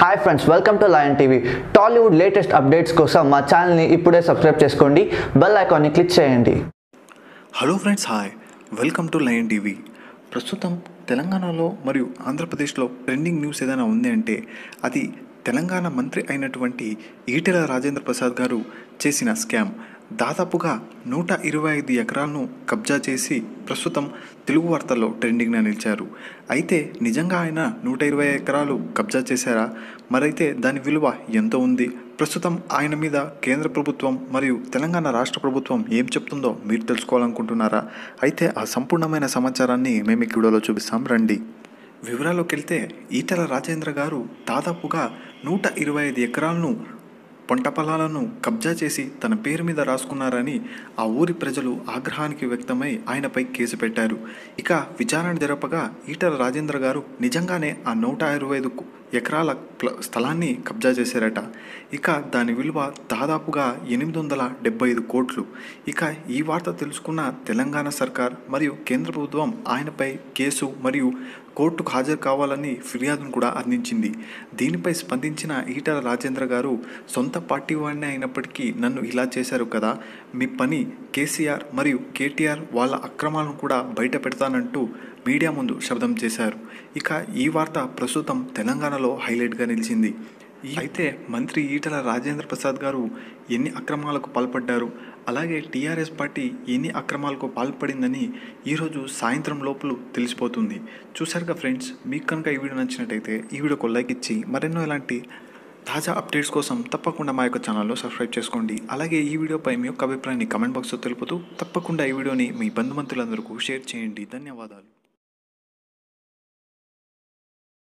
hi friends welcome to lion TV Tollywood latest updates కోసం మా ఛానల్ని ఇప్పుడే సబ్స్క్రైబ్ చేసుకోండి బెల్ ఐకాన్ని క్లిక్ చేయండి hello friends hi welcome to lion TV ప్రస్తుతం తెలంగాణలో మరియు ఆంధ్రప్రదేశ్లో ట్రెండింగ్ న్యూస్ ఏదైనా ఉంది అంటే అది తెలంగాణ మంత్రి అయినటువంటి ఈటెల రాజేంద్ర ప్రసాద్ గారు చేసిన స్కామ్ దాదాపుగా నూట ఇరవై ఐదు ఎకరాలను కబ్జా చేసి ప్రస్తుతం తెలుగు వార్తల్లో ట్రెండింగ్గా నిలిచారు అయితే నిజంగా ఆయన నూట ఇరవై ఎకరాలు కబ్జా చేశారా మరైతే దాని విలువ ఎంత ఉంది ప్రస్తుతం ఆయన మీద కేంద్ర ప్రభుత్వం మరియు తెలంగాణ రాష్ట్ర ప్రభుత్వం ఏం చెప్తుందో మీరు తెలుసుకోవాలనుకుంటున్నారా అయితే ఆ సంపూర్ణమైన సమాచారాన్ని మేము ఈ వీడియోలో చూపిస్తాం రండి వివరాల్లోకి వెళ్తే ఈటెల రాజేంద్ర గారు దాదాపుగా నూట ఇరవై ఐదు ఎకరాలను పంట పొలాలను కబ్జా చేసి తన పేరు మీద రాసుకున్నారని ఆ ఊరి ప్రజలు ఆగ్రహానికి వ్యక్తమై ఆయనపై కేసు పెట్టారు ఇక విచారణ జరపగా ఈటల రాజేంద్ర గారు నిజంగానే ఆ నూట ఇరవై ఐదు ఎకరాల ప్ల- స్థలాన్ని కబ్జా చేశారట ఇక దాని విలువ దాదాపుగా ఎనిమిది వందల డెబ్బై ఐదు కోట్లు ఇక ఈ వార్త తెలుసుకున్న తెలంగాణ సర్కార్ మరియు కేంద్ర ప్రభుత్వం ఆయనపై కేసు మరియు కోర్టుకు హాజరు కావాలని ఫిర్యాదును కూడా అందించింది దీనిపై స్పందించిన ఈటల రాజేంద్ర గారు సొంత పార్టీ వాడిని అయినప్పటికీ నన్ను ఇలా చేశారు కదా మీ పని కేసీఆర్ మరియు కేటీఆర్ వాళ్ళ అక్రమాలను కూడా బయట పెడతానంటూ మీడియా ముందు శబ్దం చేశారు ఇక ఈ వార్త ప్రస్తుతం తెలంగాణలో హైలైట్గా నిలిచింది ఈ- అయితే మంత్రి ఈటల రాజేంద్ర ప్రసాద్ గారు ఎన్ని అక్రమాలకు పాల్పడ్డారు అలాగే టీఆర్ఎస్ పార్టీ ఎన్ని అక్రమాలకు పాల్పడిందని ఈరోజు సాయంత్రం లోపల తెలిసిపోతుంది చూసారుగా ఫ్రెండ్స్ మీకు కనుక ఈ వీడియో నచ్చినట్టయితే ఈ వీడియోకు లైక్ ఇచ్చి మరెన్నో ఇలాంటి తాజా అప్డేట్స్ కోసం తప్పకుండా మా యొక్క ఛానల్లో సబ్స్క్రైబ్ చేసుకోండి అలాగే ఈ వీడియోపై మీ యొక్క అభిప్రాయాన్ని కమెంట్ బాక్స్లో తెలుపుతూ తప్పకుండా ఈ వీడియోని మీ బంధుమిత్రులందరికీ షేర్ చేయండి ధన్యవాదాలు